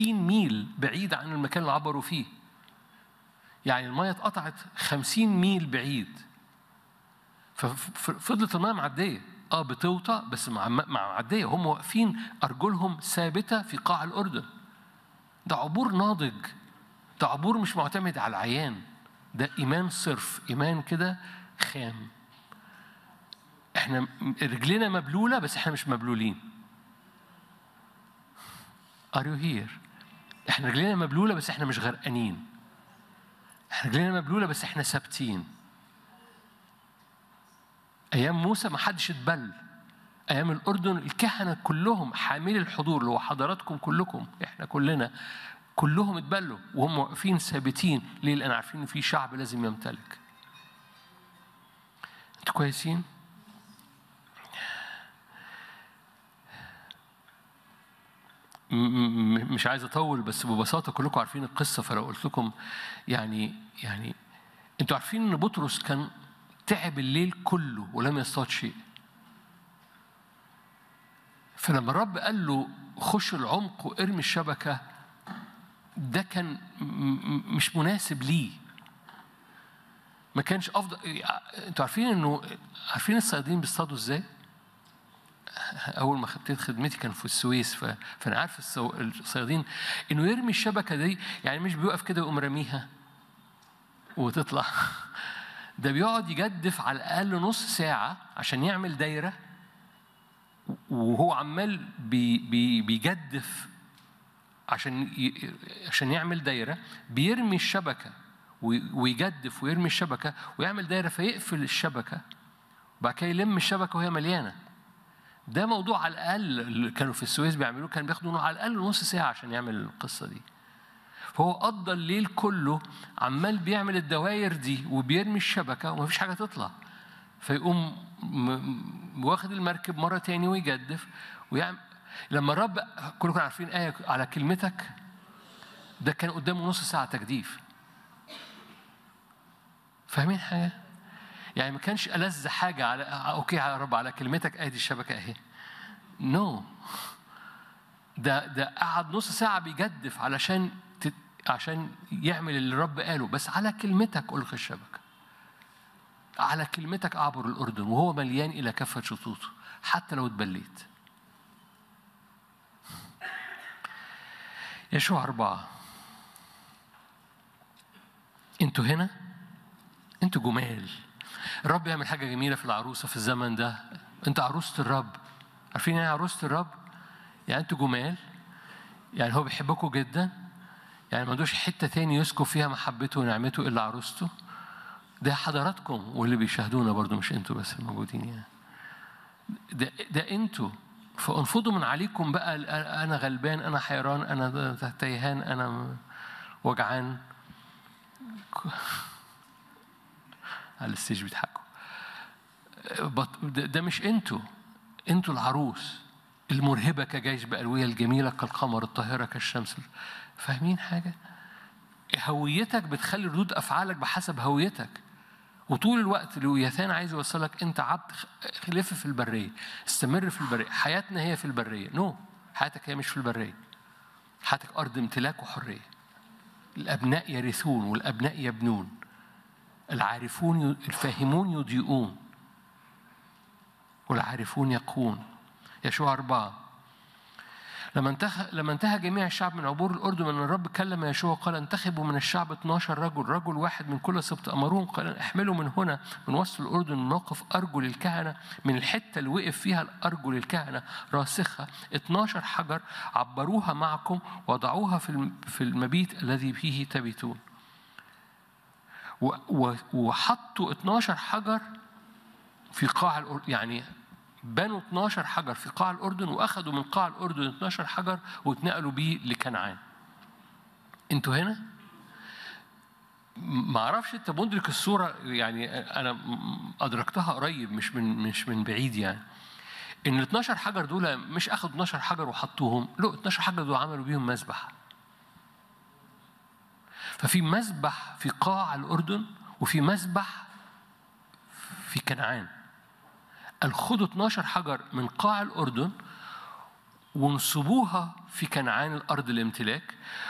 ميل بعيد عن المكان اللي عبروا فيه يعني المية اتقطعت 50 ميل بعيد ففضلت المية معدية اه بتوطى بس مع مع معدية هم واقفين أرجلهم ثابتة في قاع الأردن ده عبور ناضج ده عبور مش معتمد على العيان ده إيمان صرف إيمان كده خام احنا رجلنا مبلولة بس احنا مش مبلولين Are you here؟ احنا رجلنا مبلولة بس احنا مش غرقانين احنا رجلنا مبلولة بس احنا ثابتين أيام موسى ما حدش اتبل أيام الأردن الكهنة كلهم حاملي الحضور اللي هو حضراتكم كلكم إحنا كلنا كلهم اتبلوا وهم واقفين ثابتين ليه؟ لأن عارفين إن في شعب لازم يمتلك. أنتوا كويسين؟ مش عايز اطول بس ببساطه كلكم عارفين القصه فلو قلت لكم يعني يعني انتوا عارفين ان بطرس كان تعب الليل كله ولم يصطاد شيء فلما الرب قال له خش العمق وارمي الشبكة ده كان مش مناسب ليه ما كانش افضل انتوا عارفين انه عارفين الصيادين بيصطادوا ازاي؟ اول ما ابتديت خدمتي كان في السويس ف... فانا عارف السو... الصيادين انه يرمي الشبكه دي يعني مش بيوقف كده ويقوم راميها وتطلع ده بيقعد يجدف على الأقل نص ساعة عشان يعمل دايرة وهو عمال بي بي بيجدف عشان ي... عشان يعمل دايرة بيرمي الشبكة ويجدف ويرمي الشبكة ويعمل دايرة فيقفل الشبكة وبعد كده يلم الشبكة وهي مليانة ده موضوع على الأقل اللي كانوا في السويس بيعملوه كان بياخدوا على الأقل نص ساعة عشان يعمل القصة دي فهو قضى الليل كله عمال بيعمل الدواير دي وبيرمي الشبكة ومفيش حاجة تطلع فيقوم واخد المركب مرة تاني ويجدف ويعمل لما الرب كلكم عارفين آية على كلمتك ده كان قدامه نص ساعة تجديف فاهمين حاجة؟ يعني ما كانش ألذ حاجة على أوكي يا رب على كلمتك أدي الشبكة أهي نو no. ده ده قعد نص ساعة بيجدف علشان تت... عشان يعمل اللي الرب قاله بس على كلمتك ألقي الشبكة على كلمتك أعبر الأردن وهو مليان إلى كافة شطوطه حتى لو اتبليت يشوع أربعة أنتوا هنا أنتوا جمال الرب يعمل حاجة جميلة في العروسة في الزمن ده أنت عروسة الرب عارفين يعني عروسة الرب؟ يعني أنتوا جمال يعني هو بيحبكم جدا يعني ما عندوش حتة تاني يسكب فيها محبته ونعمته إلا عروسته ده حضراتكم واللي بيشاهدونا برضو مش انتوا بس الموجودين يعني ده ده انتوا فانفضوا من عليكم بقى انا غلبان انا حيران انا تيهان انا وجعان على الستيج بيضحكوا ده مش انتوا انتوا العروس المرهبة كجيش بألوية الجميلة كالقمر الطاهرة كالشمس فاهمين حاجة؟ هويتك بتخلي ردود أفعالك بحسب هويتك وطول الوقت لويثان عايز يوصلك أنت عبد لف في البرية استمر في البرية حياتنا هي في البرية نو no. حياتك هي مش في البرية حياتك أرض امتلاك وحرية الأبناء يرثون والأبناء يبنون العارفون الفاهمون يضيئون والعارفون يقون يشوع أربعة لما انتهى لما انتهى جميع الشعب من عبور الأردن أن الرب كلم يشوع قال انتخبوا من الشعب 12 رجل رجل واحد من كل سبط أمرهم قال احملوا من هنا من وسط الأردن من موقف أرجل الكهنة من الحتة اللي وقف فيها الأرجل الكهنة راسخة 12 حجر عبروها معكم وضعوها في في المبيت الذي فيه تبيتون وحطوا 12 حجر في قاع الأردن يعني بنوا 12 حجر في قاع الأردن وأخذوا من قاع الأردن 12 حجر واتنقلوا بيه لكنعان انتوا هنا؟ ما اعرفش انت مدرك الصوره يعني انا ادركتها قريب مش من مش من بعيد يعني ان ال 12 حجر دول مش اخذوا 12 حجر وحطوهم لا 12 حجر دول عملوا بيهم مذبح ففي مذبح في قاع الاردن وفي مذبح في كنعان قال خدوا 12 حجر من قاع الأردن ونصبوها في كنعان الأرض الامتلاك